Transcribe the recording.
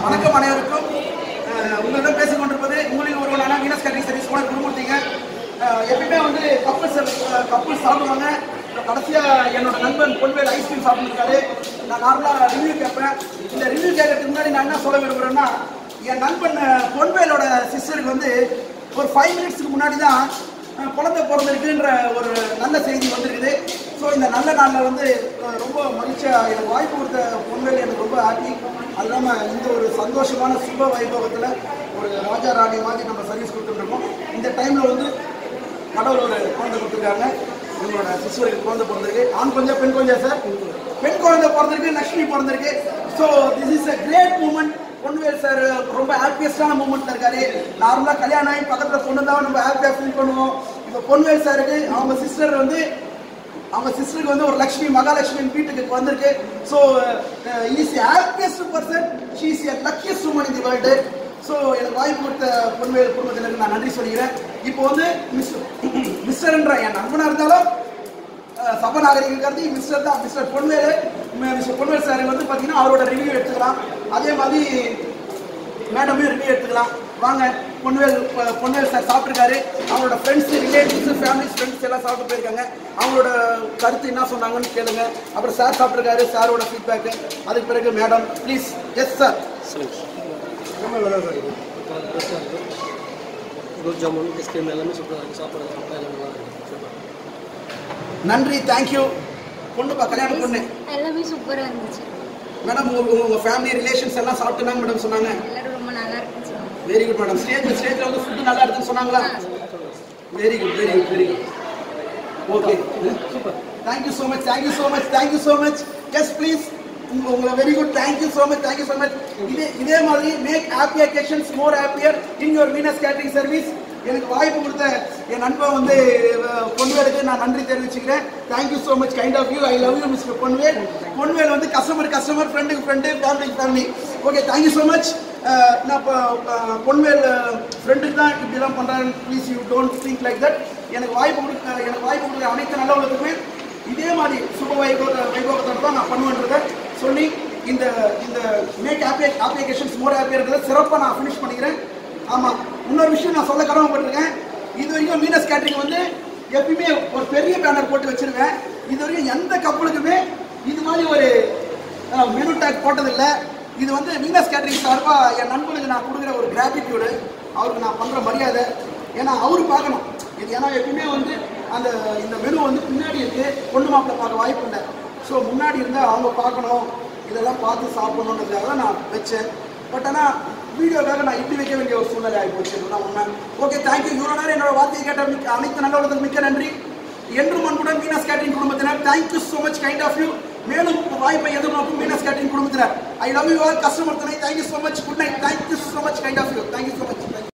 வணக்கம் அனைவருக்கும் அஹ், உங்களிடம் பேசிக் கொண்டிருப்பது உங்களில் ஒருவனான வீனஸ் கேட்டரிங் சர்வீஸ் ஓனர் குருமூர்த்திங்க அஹ், எப்பயுமே வந்து கப்பல்ஸ் கப்பல் சாப்பிடுவாங்க கடைசியா என்னோட நண்பன் பொன்வேல் ஐஸ்கிரீம் சாப்பிட்டுருக்காரு நான் நார்மலா ரிவ்யூ கேட்பேன் இந்த ரிவ்யூ கேட்கறதுக்கு முன்னாடி நான் என்ன சொல்ல விரும்புறேன்னா என் நண்பன் அஹ், பொன்வேலோட சிஸ்டருக்கு வந்து ஒரு ஃபைவ் மினிட்ஸ்க்கு முன்னாடி தான் அஹ், குழந்தை பிறந்திருக்குன்ற ஒரு நல்ல செய்தி வந்திருக்குது ஸோ இந்த நல்ல நாளில் வந்து அஹ், ரொம்ப மகிழ்ச்சியாக எனக்கு வாய்ப்பு கொடுத்த பொன்வேல் எனக்கு ரொம்ப ஹாப்பி அது இல்லாமல் இந்த ஒரு சந்தோஷமான சுப வைபவத்தில் ஒரு ராஜா ராணி மாதிரி நம்ம சர்வீஸ் கொடுத்துட்ருக்கோம் இந்த டைமில் வந்து கடவுள் ஒரு குழந்தை கொடுத்துருக்காங்க இவங்களோட சிஸ்டருக்கு குழந்தை பிறந்திருக்கு ஆண் கொஞ்சம் பெண் கொஞ்சம் சார் பெண் குழந்தை பிறந்திருக்கு லக்ஷ்மி பிறந்திருக்கு so this is a great moment Ponvel sir ரொம்ப ஹாப்பியஸ்டான மூமெண்ட்ல இருக்காரு நார்மலாக கல்யாணம் ஆகி பக்கத்தில் பொண்ணு தான் நம்ம ஹாப்பியாக ஃபீல் பண்ணுவோம் இப்போ பொன்வேல் சாருக்கு அவங்க சிஸ்டர் வந்து அவங்க சிஸ்டருக்கு வந்து ஒரு லக்ஷ்மி மகாலட்சுமி வீட்டுக்கு வந்திருக்கு so is happiest person she is a luckiest woman in the world so எனக்கு வாய்ப்பு கொடுத்த பொன்வேல் குடும்பத்தினருக்கு நான் நன்றி சொல்லிக்கிறேன் இப்போ வந்து மிஸ்டர் மிஸ்டர்ன்ற என் நண்பனாக இருந்தாலும் அஹ், சபநாகரிகம் கருதி மிஸ்டர் தான் mister Ponvel mister Ponvel sir வந்து பார்த்தீங்கன்னா அவரோட ரிவ்யூ எடுத்துக்கலாம் அதே மாதிரி மேடமே ரிவ்யூ எடுத்துக்கலாம் வாங்க பொன்வேல் பொ- பொன்வேல் சார் சாப்பிட்ருக்காரு அவங்களோட ஃப்ரெண்ட்ஸ் ரிலேட்டிவ்ஸ் ஃபேமிலிஸ் ஃப்ரெண்ட்ஸ் எல்லாம் சாப்பிட்டு போயிருக்காங்க அவங்களோட கருத்து என்ன சொன்னாங்கன்னு கேளுங்க அப்புறம் சார் சாப்பிட்ருக்காரு சாரோட ஃபீட்பேக்கு அதுக்கு பிறகு மேடம் ப்ளீஸ் எஸ் சார் ரொம்ப நல்லா தான் இருக்குது டேஸ்ட்டாக இருக்குது குலோப் ஜாமுன் ஐஸ்கிரீம் எல்லாமே சூப்பராக இருக்குது சாப்பாடு சாப்பிட்டா எல்லாம் நல்லா இருக்குது சூப்பர் நன்றி தேங்க்யூ பொண்ணுப்பா கல்யாணம் பொண்ணு எல்லாமே சூப்பராக இருந்துச்சு மேடம் உங்க உங்க ஃபேமிலி ரிலேஷன்ஸ் எல்லாம் சாப்பிட்டுனாங்க மேடம் சொன்னாங்க எல்லாரும் ரொம்ப நல்லா இருக்குன்னு சொன்னாங்க வெரி குட் மேடம் ஸ்டேஜ் ஸ்டேஜ்ல வந்து ஃபுட் நல்லா இருக்குன்னு சொன்னாங்களா very good very good very good okay super thank you so much thank you so much thank you so much yes please உங்க உங்களை very good thank you so much thank you so much இதே இதே மாதிரி make happy occasions more happier in your Venus catering service எனக்கு வாய்ப்பு கொடுத்த என் நண்பன் வந்து அஹ், பொன்வேலுக்கு நான் நன்றி தெரிவிச்சுக்கிறேன் thank you so much kind of you I love you mister Ponvel Ponvel வந்து கஸ்டமர் கஸ்டமர் ஃப்ரெண்டுக்கு ஃப்ரெண்டு ஃபேமிலிக்கு family okay thank you so much நான் இப்போ அஹ், பொன்வேல் ஃப்ரெண்டுக்கு தான் இப்படிலாம் பண்ணுறேன் please you don't think like that எனக்கு வாய்ப்பு கொடுக்க எனக்கு வாய்ப்பு கொடுக்குற அனைத்து நல்லவர்களுக்குமே இதே மாதிரி சுப வைபவ வைபவத்தோட தான் நான் பண்ணுவேன்றதை சொல்லி இந்த இந்த மேக் ஆப்பி அப்ளிகேஷன்ஸ் மோர் ஆப்பியாக இருக்கிறத சிறப்பாக நான் ஃபினிஷ் பண்ணிக்கிறேன் ஆமாம் இன்னொரு விஷயம் நான் சொல்ல கடமைப்பட்டிருக்கேன் இது வரைக்கும் மீனஸ் கேட்டரிங் வந்து எப்பயுமே ஒரு பெரிய பேனர் போட்டு வச்சிருக்கேன் இது வரைக்கும் எந்த கப்பலுக்குமே இது மாதிரி ஒரு மெனு டேக் போட்டதில்லை இது வந்து மீனஸ் கேட்டரிங் சார்பாக என் நண்பனுக்கு நான் கொடுக்குற ஒரு கிராட்டிடியூடு அவருக்கு நான் பண்ணுற மரியாதை ஏன்னா அவரு பார்க்கணும் இது ஏன்னா எப்பயுமே வந்து அந்த இந்த மெனு வந்து பின்னாடி இருக்கு பொண்ணு மாப்பிள்ளை பார்க்க வாய்ப்பு இல்லை ஸோ முன்னாடி இருந்தால் அவங்க பார்க்கணும் இதெல்லாம் பார்த்து சாப்பிடணுன்றதுக்காக தான் நான் வச்சேன் பட் ஆனால் வீடியோக்காக நான் இப்படி வைக்க வேண்டிய ஒரு சூழ்நிலை ஆகி போச்சு இதுதான் உண்மை ஓகே தேங்க்யூ இவ்வளோ நேரம் என்னோட வார்த்தையை கேட்ட மிக்க அனைத்து நல்லவர்களுக்கு மிக்க நன்றி என்றும் அன்புடன் மீனஸ் கேட்டரிங் குடும்பத்தினர் thank you so much kind of you மேலும் வாய்ப்பை எதிர்நோக்கும் மீனஸ் கேட்டரிங் குடும்பத்தினர் I love you all customer துணை thank you so much good night thank you so much kind of you thank you so much